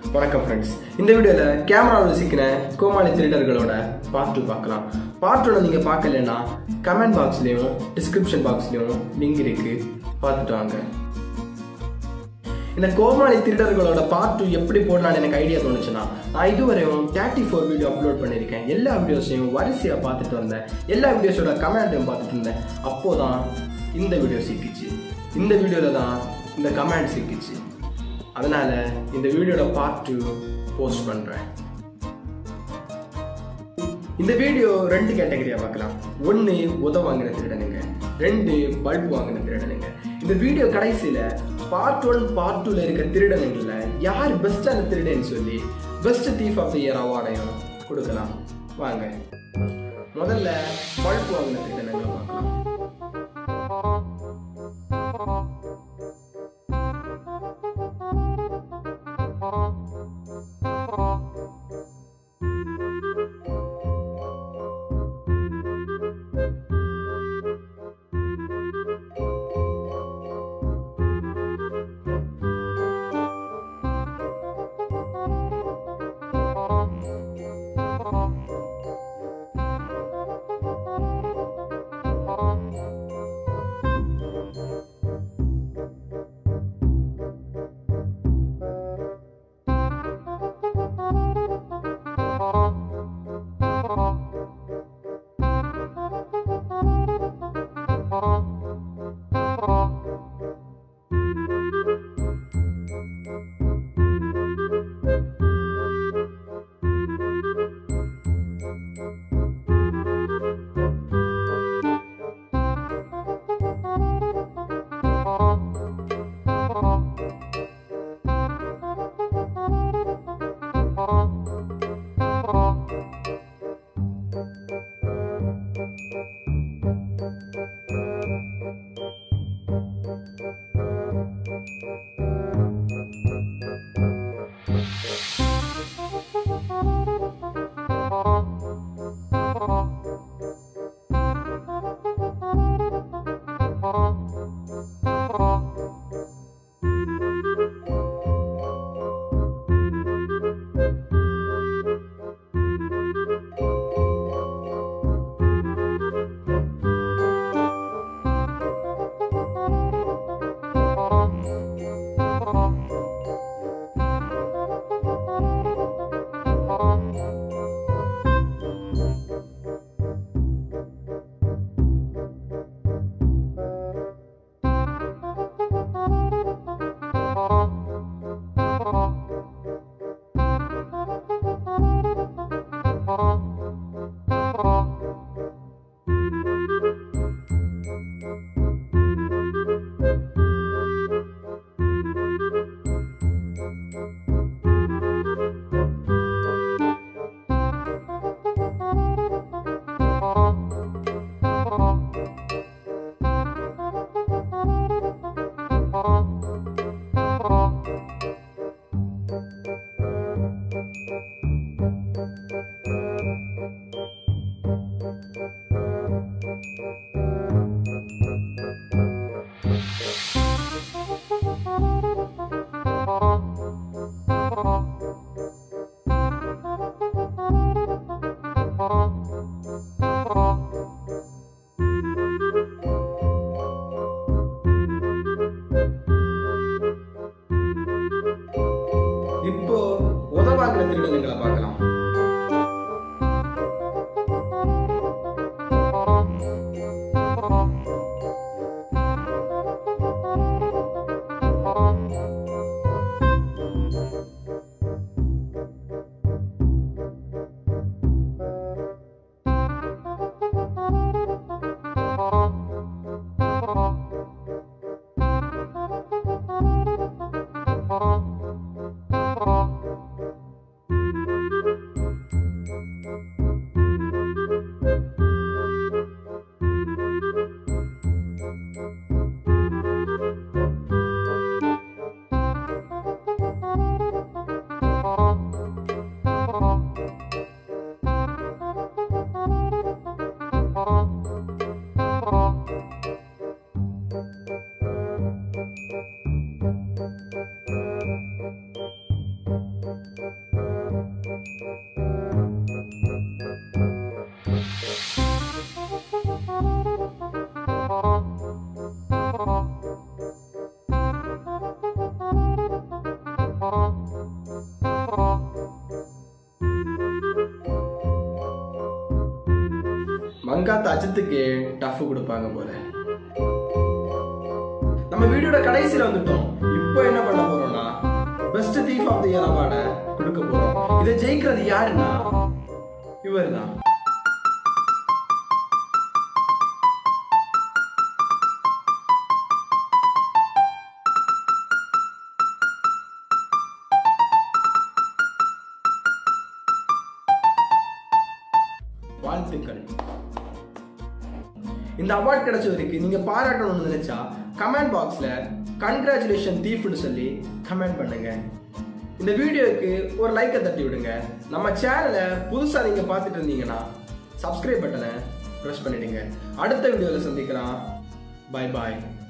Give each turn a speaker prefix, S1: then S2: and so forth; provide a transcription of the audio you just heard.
S1: வணக்கம் ஃப்ரெண்ட்ஸ் இந்த வீடியோவில் கேமராவில் சிக்கின கோமாளி திருடர்களோட பார்ட் டூ பார்க்கலாம் பார்ட் ஒன்று நீங்கள் பார்க்கலன்னா கமெண்ட் பாக்ஸ்லேயும் டிஸ்கிரிப்ஷன் பாக்ஸ்லேயும் லிங்க் இருக்கு பார்த்துட்டு வாங்க இந்த கோமாளி திருடர்களோட பார்ட் டூ எப்படி போடலான்னு எனக்கு ஐடியா தோணுச்சுன்னா நான் இதுவரையும் தேர்ட்டி ஃபோர் வீடியோ அப்லோட் பண்ணியிருக்கேன் எல்லா வீடியோஸையும் வரிசையாக பார்த்துட்டு வந்தேன் எல்லா வீடியோஸோட கமெண்ட்டையும் பார்த்துட்டு இருந்தேன் அப்போதான் இந்த வீடியோ சிக்கிச்சு இந்த வீடியோவில் தான் இந்த கமெண்ட் சிக்கிச்சு அதனால இந்த வீடியோட பார்ட் டூ போஸ்ட் பண்ணுறேன் இந்த வீடியோ ரெண்டு கேட்டகரியா பார்க்கலாம் ஒன்று உத வாங்கின திருடனுங்க ரெண்டு பல்ப் வாங்கின திருடனுங்க இந்த வீடியோ கடைசியில பார்ட் ஒன் பார்ட் டூல இருக்க திருடனுங்கள்ல யார் பெஸ்டான திருடன்னு சொல்லி best thief of the year அவார்டையும் கொடுக்கலாம் வாங்க முதல்ல பல்ப் வாங்கின திருடனுங்க பார்க்கலாம் இப்போ உதவாங்கிற திருடனுங்களை பார்க்கலாம் மங்காத்த அஜித்துக்கு டஃப் கொடுப்பாங்க போல நம்ம வீடியோட கடைசியில வந்துட்டோம் இப்போ என்ன பண்ண போறோம்னா best thief of the year அவார்டை கொடுக்க போறோம் இதை ஜெயிக்கிறது யாருன்னா இவர் தான் வாழ்த்துக்கள் இந்த அவார்ட் கிடைச்சவருக்கு நீங்க பாராட்டணும்னு நினைச்சா கமெண்ட் பாக்ஸ்ல கங்க்ராச்சுலேஷன் தீஃப்னு சொல்லி கமெண்ட் பண்ணுங்க இந்த வீடியோவுக்கு ஒரு லைக்கை தட்டி விடுங்க நம்ம சேனலை புதுசா நீங்க பார்த்துட்டு இருந்தீங்கன்னா சப்ஸ்கிரைப் பட்டனை ப்ரெஸ் பண்ணிடுங்க அடுத்த வீடியோவில் சந்திக்கலாம் பை பாய்